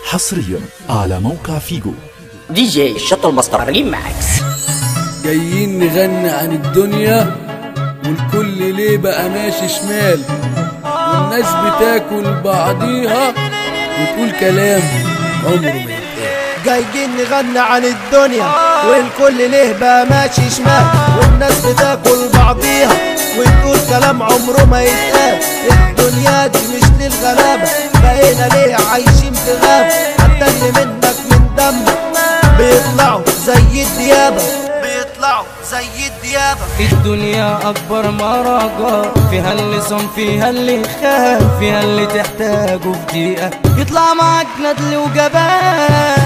حصريا على موقع فيجو دي جي شط المسطرة ريماكس جايين نغني عن الدنيا والكل ليه بقى ماشي شمال والناس بتاكل بعضيها وتقول كلام عمره ما يتقال جايين نغني عن الدنيا والكل ليه بقى ماشي شمال والناس بتاكل بعضيها وتقول كلام عمره ما يتقال الدنيا دي مش للغلابة بقينا ليه عايشين في غابة حتى اللي منك من دمك بيطلعوا زي الديابة بيطلعوا زي الديابة الدنيا أكبر مرقة فيها اللي صم فيها اللي خاف فيها اللي تحتاجه في دقيقة يطلع معاك ندل وجبان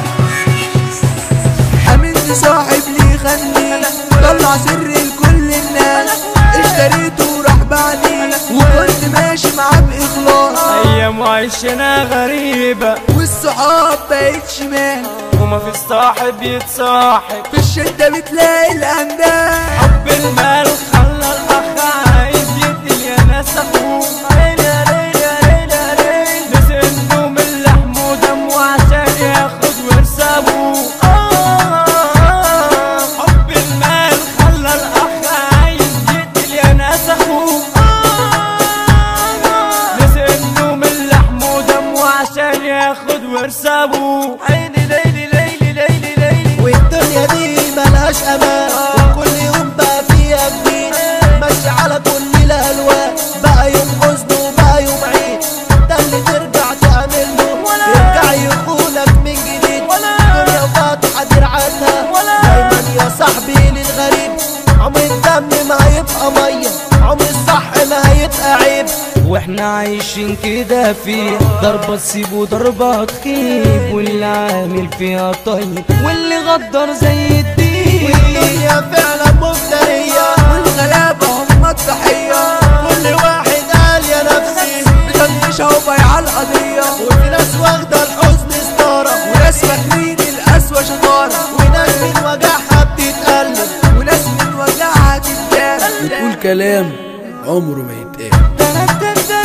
حملت صاحب لي خلي طلع سر لكل الناس اشتريته وراح بعدي وكنت ماشي معاه بإخلاص أيام عيشنا غريبة والصحاب بقت شمال وما في صاحب يتصاحب في الشدة بتلاقي الأندال حب المال خلى الأخ عايز يقتل يا ناس أخوه عيلة ليلة ليلة ليلة ناس عنده من لحم ودم وعشان ياخد ورث أبوه آه، حب المال خلى الأخ عايز يقتل يا ناس أخوه آه، ناس عنده من لحم ودم وعشان ياخد ورث أبوه عيني ليلي ليلي ليلي ليلي والدنيا دي ملهاش امان وكل يوم بقى فيها جديد ماشي على كل الالوان بقى يوم حزن وبقى يوم عيد ده اللي ترجع تعمل له يرجع يخونك من جديد الدنيا فاتحه درعتها دايما يا صاحبي للغريب عمر الدم ما هيبقى ميه عمر الصح ما هيبقى عيب واحنا عايشين كده فيه ضربة تسيب وضربة تخيب واللي عامل فيها طيب واللي غدر زي الدين والدنيا فعلا مفتريه والغلابة هم الضحية كل واحد قال يا نفسي بتنشها وبيع القضية وفي ناس واخده الحزن ستاره وناس فاكرين القسوة شطارة وناس من وجعها بتتقلب وناس من وجعها تتدار وتقول كلام عمره ما يتقال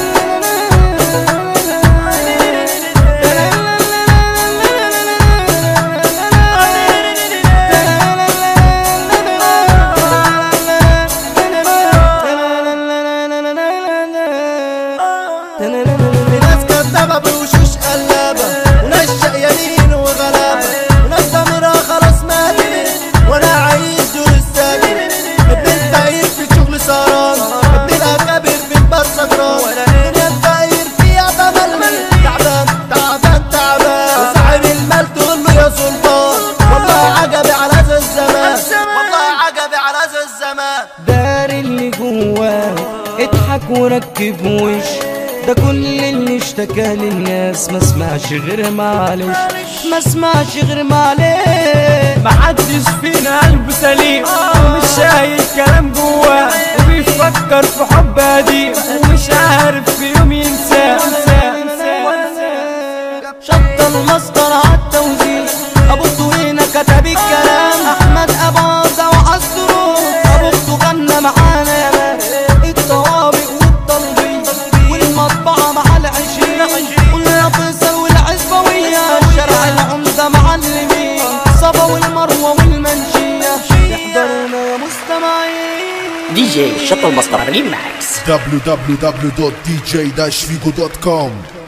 في ناس كدابه بوشوش قلابه وناس شقيانين وغلابه وناس ضميرها خلاص ماتت وانا عايز دور الساكن ابن الفقير في شغل سهران ابن الاكابر في البار سكران الدنيا الفقير فيها بململ تعبان تعبان تعبان وصاحب المال تقول له يا سلطان والله عجبي على هذا الزمان والله عجبي على هذا الزمان دار اللي جواك اضحك وركب وش ده كل اللي اشتكى للناس ما سمعش غير معلش ما سمعش غير معلش محدش فينا قلبه سليم ومش شايل كلام جواه وبيفكر في حب قديم ومش عارف في يوم ينساه شط المسطرة عالتوزيع ابو الطوينة كتب الكلام احمد اباظة وعالسرور ابو الطو غنى معانا يا مان الطوابق والتنظيم والمطبعة مع العشرين قلنا فيصل والعزبوية شارع العمدة معلمين صبا والمروة والمنشية يحضرنا يا مستمعين دي جي شط المسطرة ريماكس www.dj-figo.com